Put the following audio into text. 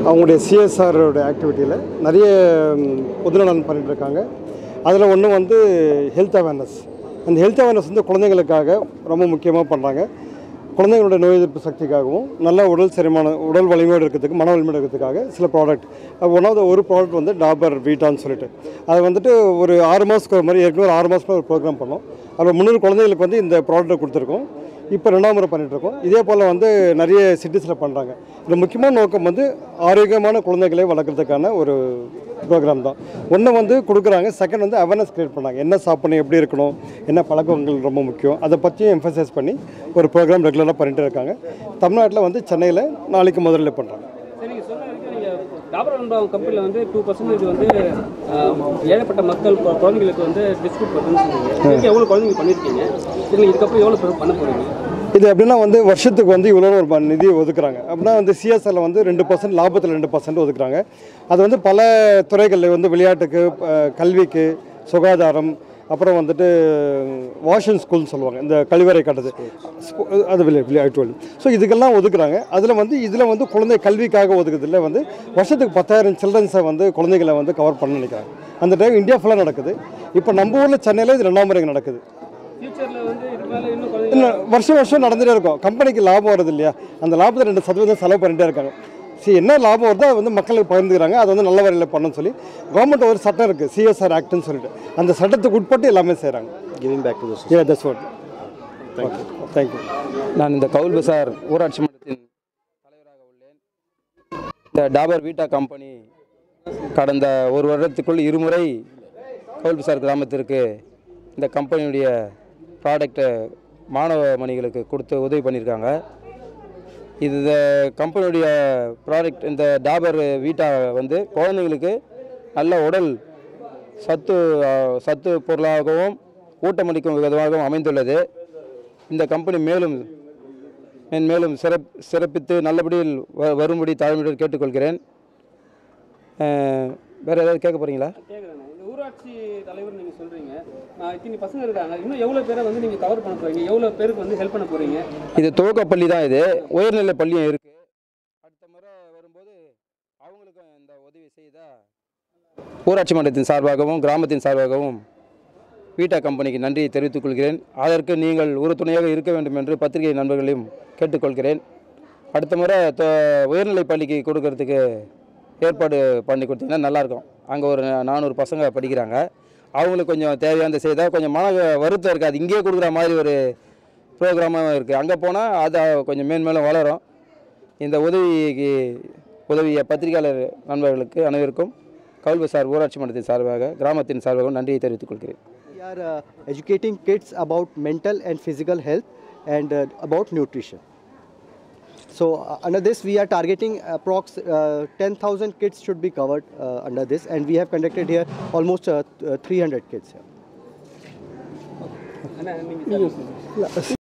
அவங்களுடைய சிஎஸ்ஆரோட ஆக்டிவிட்டியில் நிறைய ம், பொதுநலன் பண்ணிட்டு இருக்காங்க அதில் ஒன்று வந்து ஹெல்த் அவேர்னஸ் அந்த ஹெல்த் அவேர்னஸ் வந்து குழந்தைங்களுக்காக ரொம்ப முக்கியமாக பண்ணுறாங்க குழந்தைங்களோட நோய் எதிர்ப்பு சக்திக்காகவும் நல்ல உடல் செரிமான உடல் வலிமையோடு இருக்கிறதுக்கு மன வலிமையோடு இருக்கிறதுக்காக சில ப்ராடக்ட் ஒன்றாவது ஒரு ப்ராடக்ட் வந்து டாபர் வீட்டான்னு சொல்லிட்டு அது வந்துட்டு ஒரு ஆறு மாதத்துக்கு ஒரு மாதிரி ஏற்கனவே ஒரு ஆறு மாதத்துல ஒரு ப்ரோக்ராம் பண்ணோம் அதில் முந்நூறு குழந்தைங்களுக்கு வந்து இந்த ப்ராடக்ட்டை கொடுத்துருக்கோம் இப்போ ரெண்டாம் முறை பண்ணிட்டு இருக்கோம் இதே போல் வந்து நிறைய சிட்டிஸில் பண்ணுறாங்க இந்த முக்கியமான நோக்கம் வந்து ஆரோக்கியமான குழந்தைகளை வளர்க்குறதுக்கான ஒரு ப்ரோக்ராம் தான் ஒன்று வந்து கொடுக்குறாங்க செகண்ட் வந்து அவேர்னஸ் கிரியேட் பண்ணாங்க என்ன சாப்பிடணும் எப்படி இருக்கணும் என்ன பழக்கங்கள் ரொம்ப முக்கியம் அதை பற்றியும் எம்ஃபசைஸ் பண்ணி ஒரு ப்ரோக்ராம் ரெகுலராக பண்ணிட்டு இருக்காங்க தமிழ்நாட்டில் வந்து சென்னையில் நாளைக்கு முதல்ல பண்ணுறாங்க சரி நீங்கள் சொன்ன வரைக்கும் நீங்கள் டாபர் அன்பம் கம்பெனியில் வந்து டூ பர்சன்டேஜ் வந்து ஆஹ், ஏழைப்பட்ட மக்கள் கு- குழந்தைங்களுக்கு வந்து டிஸ்கவுண்ட் பண்ணுன்னு சொன்னீங்க இதுக்கு எவ்வளோ குழந்தைங்க பண்ணியிருக்கீங்க இதில் இதுக்கப்புறம் எவ்வளோ பேர் பண்ண போகிறீங்க இது எப்படின்னா வந்து வருஷத்துக்கு வந்து இவ்வளோ ஒரு ப- நிதி ஒதுக்குறாங்க அப்படின்னா வந்து சிஎஸ்ஆரில் வந்து ரெண்டு பர்சன்ட் லாபத்தில் ரெண்டு பர்சன்ட் ஒதுக்குறாங்க அது வந்து பல துறைகளில் வந்து விளையாட்டுக்கு அஹ், கல்விக்கு சுகாதாரம் அப்புறம் வந்துட்டு வாஷிங் ஸ்கூல்னு சொல்லுவாங்க இந்த கழிவறை கட்டுறது ஸ்கூ- அது விளையா விளையாட்டு ஸோ இதுக்கெல்லாம் ஒதுக்குறாங்க அதில் வந்து இதில் வந்து குழந்தை கல்விக்காக ஒதுக்குறதுல வந்து வருஷத்துக்கு பத்தாயிரம் சில்ட்ரன்ஸை வந்து குழந்தைகளை வந்து கவர் பண்ண நினைக்கிறாங்க அந்த டைம் இந்தியா ஃபுல்லாக நடக்குது இப்போ நம்ம ஊரில் சென்னையில் இது ரெண்டாம் முறை நடக்குது ஃப்யூச்சரில் வந்து இது மேலே இன்னும் குழந்தைங்க இன்னும் வருஷம் வருஷம் நடந்துகிட்டே இருக்கும் கம்பெனிக்கு லாபம் வருது இல்லையா அந்த லாபத்தை ரெண்டு சதவீதம் செலவு பண்ணிட்டே இருக்காங்க சரி என்ன லாபம் வருதோ அது வந்து மக்களுக்கு பகிர்ந்துக்கிறாங்க அது வந்து நல்ல வரையில் பண்ணணும்னு சொல்லி கவர்மெண்ட் ஒரு சட்டம் இருக்குது சிஎஸ்ஆர் ஆக்ட்னு சொல்லிட்டு அந்த சட்டத்துக்கு உட்பட்டு எல்லாமே செய்கிறாங்க giving back to the society. ஏ தட்ஸ் வாட் ஓகே தேங்க்யூ நான் இந்த கவுல் பசார் ஊராட்சி மன்றத்தின் தலைவராக உள்ளேன் இந்த டாபர் வீட்டா கம்பெனி கடந்த ஒரு வருடத்துக்குள் இருமுறை கவுல் பசார் கிராமத்திற்கு இந்த கம்பெனியுடைய ப்ராடக்டை மாணவ மணிகளுக்கு கொடுத்து உதவி பண்ணியிருக்காங்க இது இந்த கம்பெனியுடைய ப்ராடக்ட் இந்த டாபர் வீட்டா வந்து குழந்தைங்களுக்கு நல்ல உடல் சத்து அஹ், சத்து பொருளாகவும் ஊட்டமளிக்கும் விதமாகவும் அமைந்துள்ளது இந்த கம்பெனி மேலும் மேலும் சிறப் சிறப்பித்து நல்லபடியில் வ- வரும்படி தாழ்மையுடன் கேட்டுக்கொள்கிறேன் அஹ், வேற ஏதாவது கேட்க போறீங்களா கேட்குறேன் இந்த ஊராட்சி தலைவர் நீங்கள் சொல்கிறீங்க இத்தனை பசங்க இருக்காங்க இன்னும் எவ்வளோ பேரை வந்து நீங்கள் கவர் பண்ண போகிறீங்க எவ்வளோ பேருக்கு வந்து ஹெல்ப் பண்ண போகிறீங்க இது துவக்கப்பள்ளி தான் இது உயர்நிலை பள்ளியும் இருக்குது அடுத்த முறை வரும்போது அவங்களுக்கும் இந்த உதவி செய்தா ஊராட்சி மன்றத்தின் சார்பாகவும் கிராமத்தின் சார்பாகவும் வீட்டா கம்பெனிக்கு நன்றியை தெரிவித்துக் கொள்கிறேன் அதற்கு நீங்கள் உறுதுணையாக இருக்க வேண்டும் என்று பத்திரிகை நண்பர்களையும் கேட்டுக்கொள்கிறேன் அடுத்த முறை தொ- உயர்நிலை பள்ளிக்கு கொடுக்கறதுக்கு ஏற்பாடு பண்ணி கொடுத்தீங்கன்னா நல்லாயிருக்கும் அங்கே ஒரு நானூறு பசங்க படிக்கிறாங்க அவங்களுக்கு கொஞ்சம் தேவையானதை செய்தால் கொஞ்சம் மன வருத்தம் இருக்காது இங்கேயே கொடுக்குற மாதிரி ஒரு ப்ரோக்ராமாக இருக்குது அங்கே போனால் அது கொஞ்சம் மேன்மேலும் வளரும் இந்த உதவிக்கு உதவிய பத்திரிகையாளர் நண்பர்களுக்கு அனைவருக்கும் கவுல்பசார் ஊராட்சி மன்றத்தின் சார்பாக கிராமத்தின் சார்பாகவும் நன்றியை தெரிவித்துக் கொள்கிறேன் We are uh, educating kids about mental and physical health and uh, about nutrition. So uh, under this, we are targeting approx uh, 10,000 kids should be covered uh, under this, and we have conducted here almost uh, th- uh, 300 kids here. ஆனால் நீங்கள்